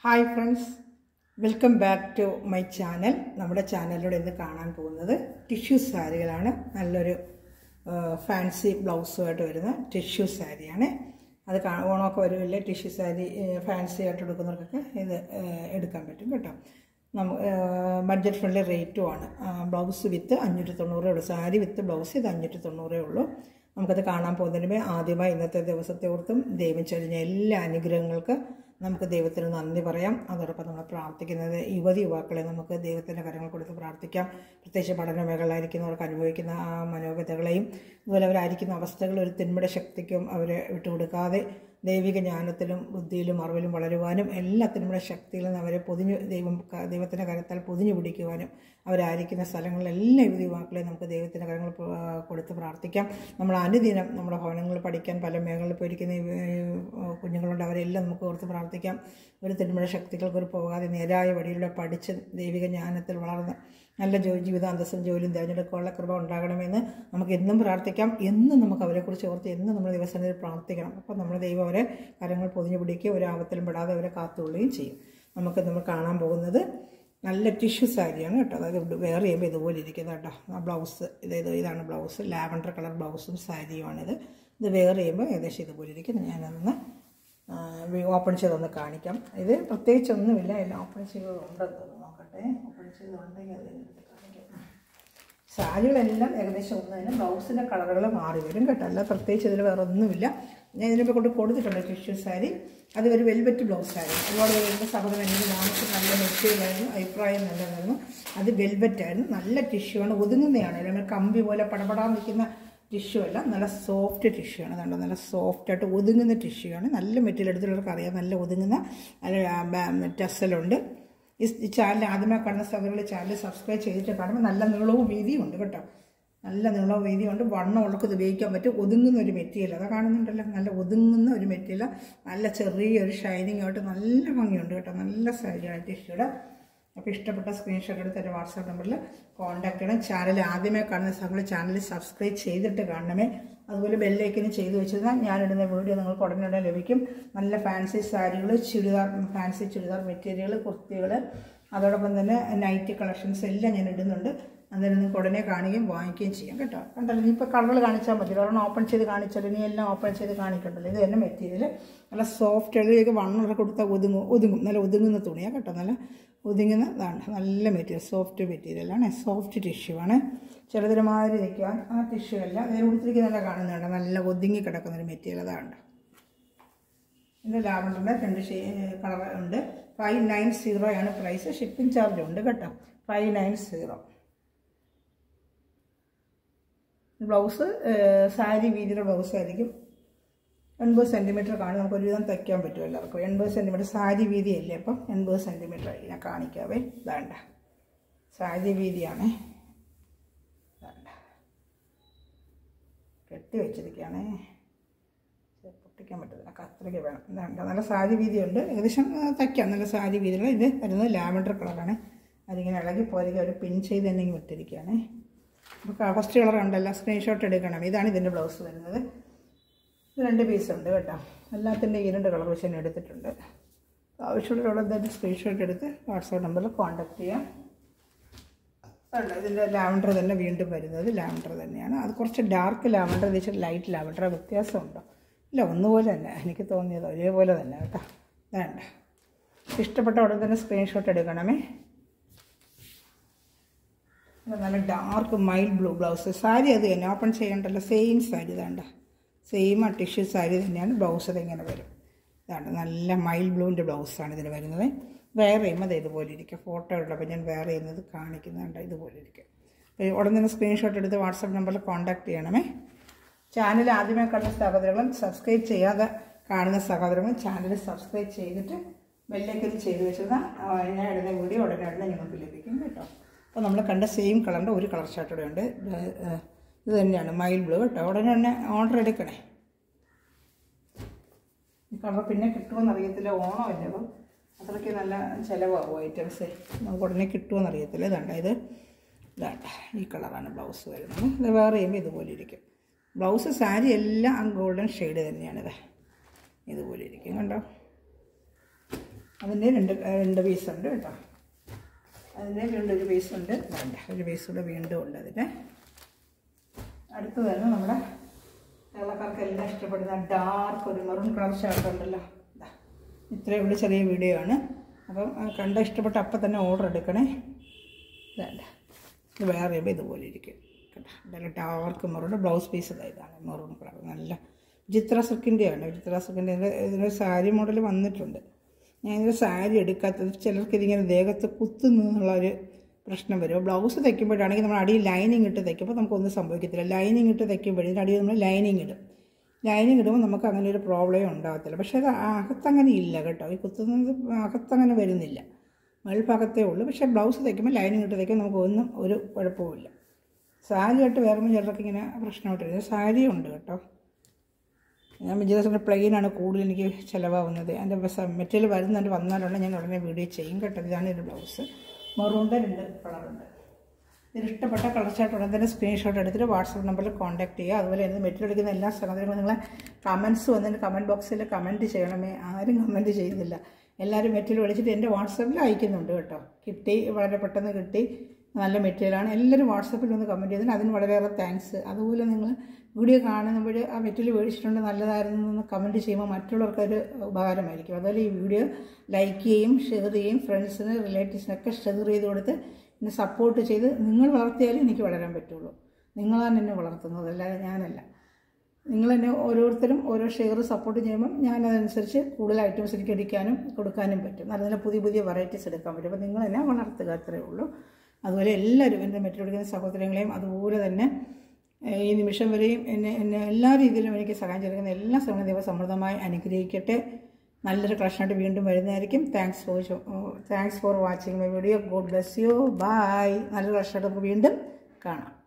Hi friends welcome back to my channel നമ്മുടെ ചാനലിലൂടെ ഇന്ന് കാണാൻ പോകുന്നത് ടിഷ്യൂ സാരികളാണ് നല്ലൊരു ഫാൻസി ബ്ലൗസുമായിട്ട് വരുന്ന ടിഷ്യൂ സാരിയാണ് അത് കാ ഓണമൊക്കെ വരുമല്ലേ ടിഷ്യൂ സാരി ഫാൻസി ആയിട്ട് എടുക്കുന്നവർക്കൊക്കെ ഇത് ഏഹ്, എടുക്കാൻ പറ്റും കേട്ടോ നമ്മ ബഡ്ജറ്റ് ഫ്രണ്ട്ലി റേറ്റുമാണ് ബ്ലൗസ് വിത്ത് അഞ്ഞൂറ്റി തൊണ്ണൂറേ ഉള്ളൂ സാരി വിത്ത് ബ്ലൗസ് ഇത് അഞ്ഞൂറ്റി തൊണ്ണൂറേ ഉള്ളൂ നമുക്കത് കാണാൻ പോകുന്നതിന് മുമ്പേ ആദ്യമായി ഇന്നത്തെ ദിവസത്തെ ഓർത്തും ദൈവം ചൊരിഞ്ഞ എല്ലാ അനുഗ്രഹങ്ങൾക്ക് നമുക്ക് ദൈവത്തിന് നന്ദി പറയാം അതോടൊപ്പം നമ്മൾ പ്രാർത്ഥിക്കുന്നത് യുവതി യുവാക്കളെ നമുക്ക് ദൈവത്തിൻ്റെ കരങ്ങൾ കൊടുത്ത് പ്രാർത്ഥിക്കാം പ്രത്യേകിച്ച് പഠന മേഖലയിലായിരിക്കുന്നവർക്ക് അനുഭവിക്കുന്ന ആ മനോഗതകളെയും അതുപോലെ അവരായിരിക്കുന്ന അവസ്ഥകൾ ഒരു തിന്മയുടെ ശക്തിക്കും അവരെ വിട്ടുകൊടുക്കാതെ ദൈവിക ജ്ഞാനത്തിലും ബുദ്ധിയിലും അറിവിലും വളരുവാനും എല്ലാ തിന്മയുടെ ശക്തിയിൽ നിന്ന് അവരെ പൊതിഞ്ഞു ദൈവം ദൈവത്തിൻ്റെ കരത്താൽ പൊതിഞ്ഞു പിടിക്കുവാനും അവരായിരിക്കുന്ന സ്ഥലങ്ങളിൽ എല്ലാ യുവതി യുവാക്കളെയും നമുക്ക് ദൈവത്തിൻ്റെ കരങ്ങൾ പ- കൊടുത്ത് പ്രാർത്ഥിക്കാം നമ്മൾ അനുദിനം നമ്മുടെ ഭവനങ്ങളിൽ പഠിക്കാൻ പല മേഖലകളിൽ പോയിരിക്കുന്ന ഈ, ഏഹ്, കുഞ്ഞുങ്ങളുണ്ട് അവരെല്ലാം നമുക്ക് ഓർത്ത് പ്രാർത്ഥിക്കാം ഒരു തിന്മഴ ശക്തികൾക്ക് ഒരു പോകാതെ നേരായ വഴിയിലൂടെ പഠിച്ച് ദൈവിക ജ്ഞാനത്തിൽ വളർന്ന് നല്ല ജോലി ജീവിതാന്തസ്സും ജോലിയും തിരഞ്ഞെടുക്കാനുള്ള കൃപ ഉണ്ടാകണമെന്ന് നമുക്ക് എന്നും പ്രാർത്ഥിക്കാം എന്നും നമുക്ക് അവരെക്കുറിച്ച് ഓർത്ത് എന്നും നമ്മൾ ദിവസങ്ങളിൽ പ്രാർത്ഥിക്കണം അപ്പോൾ നമ്മുടെ ദൈവം അവരെ കരങ്ങൾ പൊതിഞ്ഞു പിടിക്കുകയും ഒരു ആപത്തിലും പെടാതെ അവരെ കാത്തുകൊള്ളുകയും ചെയ്യും നമുക്ക് നമ്മൾ കാണാൻ പോകുന്നത് നല്ല ടിഷ്യൂ സാരിയാണ് കേട്ടോ അതായത് ഇത് വേറെ ചെയ്യുമ്പോൾ ഇതുപോലെ ഇരിക്കുന്നത് കേട്ടോ ആ ബ്ലൗസ് ഇത് ഇത് ഇതാണ് ബ്ലൗസ് ലാവൻഡർ കളർ ബ്ലൗസും സാരിയുമാണിത് ഇത് വേറെ ചെയ്യുമ്പോൾ ഏകദേശം ഇതുപോലെ ഇരിക്കും ഞാനതൊന്ന് ഓപ്പൺ ചെയ്തൊന്ന് കാണിക്കാം ഇത് പ്രത്യേകിച്ചൊന്നുമില്ല എല്ലാം ഓപ്പൺ ചെയ്തതുണ്ടെന്ന് തോന്നുന്നു നോക്കട്ടെ ഓപ്പൺ ചെയ്തുണ്ടെങ്കിൽ അത് എടുത്ത് കാണിക്കാം സാരികളെല്ലാം ഏകദേശം ഒന്ന് തന്നെ ബ്ലൗസിൻ്റെ കളറുകൾ മാറി വരും കേട്ടോ അല്ല പ്രത്യേകിച്ച് ഇതിൽ വേറെ ഒന്നുമില്ല ഞാൻ ഇതിനിപ്പോൾ കൊണ്ട് കൊടുത്തിട്ടുണ്ട് ടിഷ്യൂ സാരി അത് ഒരു വെൽവെറ്റ് ബ്ലൗസ് ആയിരുന്നു ഒരുപാട് പേരുടെ സഹോദരൻ എനിക്ക് നമുക്ക് നല്ല മെറ്റീരിയലായിരുന്നു അഭിപ്രായം നല്ലതായിരുന്നു അത് വെൽവെറ്റ് ആയിരുന്നു നല്ല ടിഷ്യൂ ആണ് ഒതുങ്ങുന്നതാണ് അല്ലെങ്കിൽ കമ്പി പോലെ പടപടാൻ നിൽക്കുന്ന ടിഷ്യൂ അല്ല നല്ല സോഫ്റ്റ് ടിഷ്യൂ ആണ് അതുകൊണ്ട് നല്ല സോഫ്റ്റ് ആയിട്ട് ഒതുങ്ങുന്ന ടിഷ്യൂ ആണ് നല്ല മെറ്റീരിയൽ എടുത്തുള്ളവർക്ക് അറിയാം നല്ല ഒതുങ്ങുന്ന നല്ല ടെസലുണ്ട് ഈ ചാനൽ ആദ്യമേ കാണുന്ന സ്ഥലങ്ങളിൽ ചാനൽ സബ്സ്ക്രൈബ് ചെയ്തിട്ട് കാണുമ്പോൾ നല്ല നീളവും വീതിയും ഉണ്ട് കേട്ടോ നല്ല നീളവും വീതിയും ഉണ്ട് വണ്ണം ഉള്ളക്ക് ഇത് ഉപയോഗിക്കാൻ പറ്റും ഒതുങ്ങുന്ന ഒരു മെറ്റീരിയൽ അതാ കാണുന്നുണ്ടല്ലോ നല്ല ഒതുങ്ങുന്ന ഒരു മെറ്റീരിയൽ നല്ല ചെറിയൊരു ഷൈനിങ് ആയിട്ട് നല്ല ഭംഗിയുണ്ട് കേട്ടോ നല്ല സാരിയാണ് ടിഷ്യൂടെ അപ്പോൾ ഇഷ്ടപ്പെട്ട സ്ക്രീൻഷോട്ട് എടുത്ത് എൻ്റെ വാട്സാപ്പ് നമ്പറിൽ കോൺടാക്ട് ചെയ്യണം ചാനൽ ആദ്യമേ കാണുന്ന സമയത്ത് ചാനൽ സബ്സ്ക്രൈബ് ചെയ്തിട്ട് കാണണമേ അതുപോലെ ബെല്ലൈക്കിന് ചെയ്തു വെച്ചിരുന്നാൽ ഞാനിടുന്ന വീഡിയോ നിങ്ങൾക്ക് ഉടനെ ഉടനെ ലഭിക്കും നല്ല ഫാൻസി സാരികൾ ചുരിദാർ ഫാൻസി ചുരിദാർ മെറ്റീരിയൽ കുർത്തികൾ അതോടൊപ്പം തന്നെ നൈറ്റ് കളക്ഷൻസ് എല്ലാം ഞാൻ ഇടുന്നുണ്ട് അന്നേരം നിങ്ങൾക്ക് ഉടനെ കാണുകയും വാങ്ങിക്കുകയും ചെയ്യാം കേട്ടോ കണ്ടല്ലോ ഇനിയിപ്പോൾ കളറുകൾ കാണിച്ചാൽ മതി കാരണം ഓപ്പൺ ചെയ്ത് കാണിച്ചാൽ ഇനി എല്ലാം ഓപ്പൺ ചെയ്ത് കാണിക്കണ്ടല്ലോ ഇത് തന്നെ മെറ്റീരിയൽ നല്ല സോഫ്റ്റ് ഇതിലേക്ക് വണ്ണൊക്കെ കൊടുത്താൽ ഒതുങ്ങും ഒതുങ്ങും നല്ല ഒതുങ്ങുന്ന തുണിയാണ് കേട്ടോ നല്ല ഒതുങ്ങുന്ന ഇതാണ് നല്ല മെറ്റീരിയൽ സോഫ്റ്റ് മെറ്റീരിയലാണ് സോഫ്റ്റ് ടിഷ്യൂ ആണ് ചിലതിന് മാതിരി നിൽക്കുവാൻ ആ ടിഷ്യൂ അല്ല അതിന് കൊടുത്തിരിക്കുന്നതല്ല കാണുന്നുണ്ട് നല്ല ഒതുങ്ങി കിടക്കുന്ന ഒരു മെറ്റീരിയൽ അതാണ് ഇത് ലാവണ്ടറിൻ്റെ രണ്ട് കളർ ഉണ്ട് ഫൈവ് നയൻ സീറോ ആണ് പ്രൈസ് ഷിപ്പിംഗ് ചാർജ് ഉണ്ട് കേട്ടോ five nine zero blouse sari വീതിയുടെ ബ്ലൗസ് ആയിരിക്കും എൺപത് സെൻറ്റിമീറ്റർ കാണും നമുക്ക് ഒരുവിധം തയ്ക്കാൻ പറ്റും എല്ലാവർക്കും എൺപത് സെൻറ്റിമീറ്റർ സാരി വീതിയല്ലേ അപ്പം എൺപത് സെൻറ്റിമീറ്റർ ഞാൻ കാണിക്കാവേ ഇതാണ്ട സാരി വീതിയാണേ ഇതാണ്ട കെട്ടി വെച്ചിരിക്കുകയാണേ ഇത് പൊട്ടിക്കാൻ പറ്റത്തില്ല കത്രിക വേണം ഇതാണ്ട നല്ല സാരി വീതിയുണ്ട് ഏകദേശം ആ, തയ്ക്കാം നല്ല സാരി വീതിയുള്ള ഇത് വരുന്നത് ലാവൻഡർ കളറാണ് അതിങ്ങനെ ഇളകി പോരുക ഒരു പിൻ ചെയ്ത് തന്നെ ഇങ്ങനെ വിട്ടിരിക്കുകയാണേ അപ്പോൾ ഫസ്റ്റ് കളർ ഉണ്ടല്ലോ സ്ക്രീൻഷോട്ട് എടുക്കണം ഇതാണ് ഇതിൻ്റെ ബ്ലൗസ് വരുന്നത് ഇത് രണ്ട് പീസ് ഉണ്ട് കേട്ടോ എല്ലാത്തിൻ്റെ ഈ രണ്ട് കളർ വെച്ച് തന്നെ എടുത്തിട്ടുണ്ട് ആവശ്യമുള്ളവരോട് എന്തായാലും സ്ക്രീൻഷോട്ട് എടുത്ത് വാട്സാപ്പ് നമ്പറിൽ കോൺടാക്ട് ചെയ്യാം അല്ല ഇതിൻ്റെ ലാവൻഡർ തന്നെ വീണ്ടും വരുന്നത് ലാവൻഡർ തന്നെയാണ് അത് കുറച്ച് ഡാർക്ക് ലാവൻഡർ വെച്ചിട്ട് ലൈറ്റ് ലാവൻഡർ വ്യത്യാസമുണ്ടോ ഇല്ല ഒന്നുപോലെ തന്നെ എനിക്ക് തോന്നിയത് ഒരേപോലെ തന്നെ കേട്ടോ വേണ്ട ഇഷ്ടപ്പെട്ട ഉടനെ തന്നെ സ്ക്രീൻഷോട്ട് എടുക്കണമേ ഇത് നല്ല dark mild blue blouse sari അത് തന്നെ ഓപ്പൺ ചെയ്യണ്ടല്ലോ സെയിം സാരി ഇതാണ്ട സെയിം ആ ടിഷ്യൂ സാരി തന്നെയാണ് ബ്ലൗസ് ഇതിങ്ങനെ വരും ഇതാണ് നല്ല മൈൽഡ് ബ്ലൂവിൻ്റെ ബ്ലൗസാണ് ഇതിന് വരുന്നത് വേറെ ചെയ്യുമ്പോൾ അത് ഇതുപോലെ ഇരിക്കും ഫോട്ടോ ഉള്ളപ്പോൾ ഞാൻ വേറെ ചെയ്യുന്നത് കാണിക്കുന്നുണ്ട് ഇതുപോലെ ഇരിക്കും അപ്പോൾ ഉടൻ തന്നെ സ്ക്രീൻഷോട്ട് എടുത്ത് വാട്സാപ്പ് നമ്പറിൽ കോൺടാക്ട് ചെയ്യണമേ ചാനൽ ആദ്യമേ കാണുന്ന സഹോദരങ്ങളും സബ്സ്ക്രൈബ് ചെയ്യാതെ കാണുന്ന സഹോദരങ്ങളും ചാനൽ സബ്സ്ക്രൈബ് ചെയ്തിട്ട് ബെല്ലേക്കൊന്ന് ചെയ്ത് വെച്ചാൽ ഞാൻ ഇടുന്ന വീഡിയോ ഉടനെ ഉടനെ നിങ്ങൾക്ക് ലഭിക്കും കേട്ടോ അപ്പോൾ നമ്മൾ കണ്ട സെയിം കളറിൻ്റെ ഒരു കളർ ഷർട്ട് ഇവിടെ ഉണ്ട് ഇത്, ഏഹ്, ഇത് തന്നെയാണ് മയിൽ ബ്ലൂ കേട്ടോ ഉടനെ തന്നെ ഓർഡർ എടുക്കണേ ഈ കളർ പിന്നെ കിട്ടുമെന്ന് അറിയത്തില്ല ഓണമല്ലേ അപ്പം അത്രയ്ക്ക് നല്ല ചിലവാകും ഐറ്റംസ് നമുക്ക് ഉടനെ കിട്ടുമെന്ന് അറിയത്തില്ല ഇതാണ്ട ഇത് ഇതാണ്ട ഈ കളറാണ് ബ്ലൗസ് വരുന്നത് ഇത് വേറെ ചെയ്യുമ്പോൾ ഇതുപോലെ ഇരിക്കും ബ്ലൗസ് സാരി എല്ലാം ഗോൾഡൻ ഷെയ്ഡ് തന്നെയാണിത് ഇതുപോലെ ഇരിക്കും കണ്ടോ അതിൻ്റെ രണ്ട് രണ്ട് പീസുണ്ട് കേട്ടോ അതിൻ്റെ വീണ്ടും ഒരു പീസുണ്ട് വേണ്ട ഒരു പീസ് കൂടെ വീണ്ടും ഉണ്ട് അതിൻ്റെ അടുത്ത് തന്നെ നമ്മുടെ കേരളക്കാർക്ക് എല്ലാം ഇഷ്ടപ്പെടുന്ന ഡാർക്ക് ഒരു മെറൂൺ കളർ ഷർട്ട് ഉണ്ടല്ലോ ദാ. ഇത്രയും ഉള്ള ചെറിയ വീഡിയോ ആണ് അപ്പം ആ കണ്ട ഇഷ്ടപ്പെട്ട അപ്പം തന്നെ ഓർഡർ എടുക്കണേ വേണ്ട ഇത് വേറെ ഇപ്പം ഇതുപോലെ ഇരിക്കും കേട്ടോ നല്ല ഡാർക്ക് മെറൂൺ ബ്ലൗസ് പീസ് ഇതാണ് മെറൂൺ കളർ നല്ല ചിത്ര സിൽക്കിൻ്റെയാണ് ചിത്ര സിൽക്കിൻ്റെ ഇതിനൊരു സാരി മോഡൽ വന്നിട്ടുണ്ട് ഞാൻ ഇതിന് സാരി എടുക്കാത്തത് ചിലർക്ക് ഇതിങ്ങനെ ദേഹത്ത് കുത്തുന്നു എന്നുള്ളൊരു പ്രശ്നം വരും ബ്ലൗസ് തയ്ക്കുമ്പോഴാണെങ്കിൽ നമ്മൾ അടിയിൽ ലൈനിങ് ഇട്ട് തയ്ക്കുമ്പോൾ നമുക്കൊന്നും സംഭവിക്കത്തില്ല ലൈനിങ് ഇട്ട് തയ്ക്കുമ്പോഴേ അടിയിൽ നമ്മൾ ലൈനിങ് ഇടും ലൈനിങ് ഇടുമ്പോൾ നമുക്ക് അങ്ങനെ ഒരു പ്രോബ്ലം ഉണ്ടാകത്തില്ല പക്ഷേ അത് അകത്തങ്ങനെ ഇല്ല കേട്ടോ ഈ കുത്തുന്നത് അകത്തങ്ങനെ വരുന്നില്ല മേൽഭാഗത്തേ ഉള്ളൂ പക്ഷേ ബ്ലൗസ് തയ്ക്കുമ്പോൾ ലൈനിങ് ഇട്ട് തയ്ക്കുമ്പോൾ നമുക്ക് ഒന്നും ഒരു കുഴപ്പമില്ല സാരി ആയിട്ട് വേറെ ചിലർക്ക് ഇങ്ങനെ പ്രശ്നമായിട്ട് വരും സാരി ഉണ്ട് കേട്ടോ ഞാൻ വിജയദാസിൻ്റെ പ്ലെയിനാണ് കൂടുതൽ എനിക്ക് ചിലവാകുന്നത് എൻ്റെ മെറ്റീരിയൽ വരുന്നുണ്ട് വന്നാലുള്ള ഞാൻ ഉടനെ വീഡിയോ ചെയ്യും കേട്ടോ ഇതാണ് ഒരു ബ്ലൗസ് മെറൂണിൻ്റെ രണ്ട് കളറുണ്ട് ഇതിൽ ഇഷ്ടപ്പെട്ട കളർ ചാർട്ട് ഉടൻ തന്നെ സ്ക്രീൻഷോട്ട് എടുത്തിട്ട് വാട്സപ്പ് നമ്പറിൽ കോൺടാക്ട് ചെയ്യുക അതുപോലെ ഇത് മെറ്റീരിയൽ എടുക്കുന്ന എല്ലാ സഹോദരങ്ങളും നിങ്ങളെ കമൻസ് വന്നിട്ട് കമൻറ്റ് ബോക്സിൽ കമൻറ്റ് ചെയ്യണമേ ആരും കമൻറ്റ് ചെയ്യുന്നില്ല എല്ലാവരും മെറ്റീരിയൽ വിളിച്ചിട്ട് എൻ്റെ വാട്സപ്പിൽ അയക്കുന്നുണ്ട് കേട്ടോ കിട്ടി വളരെ പെട്ടെന്ന് കിട്ടി നല്ല മെറ്റീരിയലാണ് എല്ലാവരും വാട്സപ്പിൽ ഒന്ന് കമൻറ്റ് ചെയ്തിട്ട് അതിന് വളരെയേറെ താങ്ക്സ് അതുപോലെ നിങ്ങൾ വീഡിയോ കാണുമ്പോൾ ആ മെറ്റീരിയൽ മേടിച്ചിട്ടുണ്ട് നല്ലതായിരുന്നു എന്ന് കമൻറ്റ് ചെയ്യുമ്പോൾ മറ്റുള്ളവർക്ക് ഒരു ഉപകാരമായിരിക്കും അതുപോലെ ഈ വീഡിയോ ലൈക്ക് ചെയ്യും ഷെയർ ചെയ്യും ഫ്രണ്ട്സിന് റിലേറ്റീവ്സിനൊക്കെ ഷെയർ ചെയ്ത് കൊടുത്ത് എന്നെ സപ്പോർട്ട് ചെയ്ത് നിങ്ങൾ വളർത്തിയാലേ എനിക്ക് വളരാൻ പറ്റുള്ളൂ നിങ്ങളാണ് എന്നെ വളർത്തുന്നത് അല്ലാതെ ഞാനല്ല നിങ്ങൾ എന്നെ ഓരോരുത്തരും ഓരോ ഷെയർ സപ്പോർട്ട് ചെയ്യുമ്പം ഞാൻ അതനുസരിച്ച് കൂടുതൽ ഐറ്റംസ് എനിക്ക് എടുക്കാനും കൊടുക്കാനും പറ്റും നല്ല നല്ല പുതിയ പുതിയ വെറൈറ്റീസ് എടുക്കാൻ പറ്റും അപ്പോൾ നിങ്ങൾ എന്നെ വളർത്തുക അത്രയേ ഉള്ളൂ അതുപോലെ എല്ലാവരും എൻ്റെ മെറ്റീരിയൽ സഹോദരങ്ങളെയും അതുപോലെ തന്നെ ഏഹ്, ഈ നിമിഷം വരെയും എന്നെ എന്നെ എല്ലാ രീതിയിലും എനിക്ക് സഹായം ചെയ്യുന്ന എല്ലാ ശ്രമങ്ങളും ദൈവം സമൃദ്ധമായി അനുഗ്രഹിക്കട്ടെ നല്ലൊരു കളക്ഷനായിട്ട് വീണ്ടും വരുന്നതായിരിക്കും thanks for thanks for watching my video God bless you bye നല്ലൊരു കളക്ഷനായിട്ട് നമുക്ക് വീണ്ടും കാണാം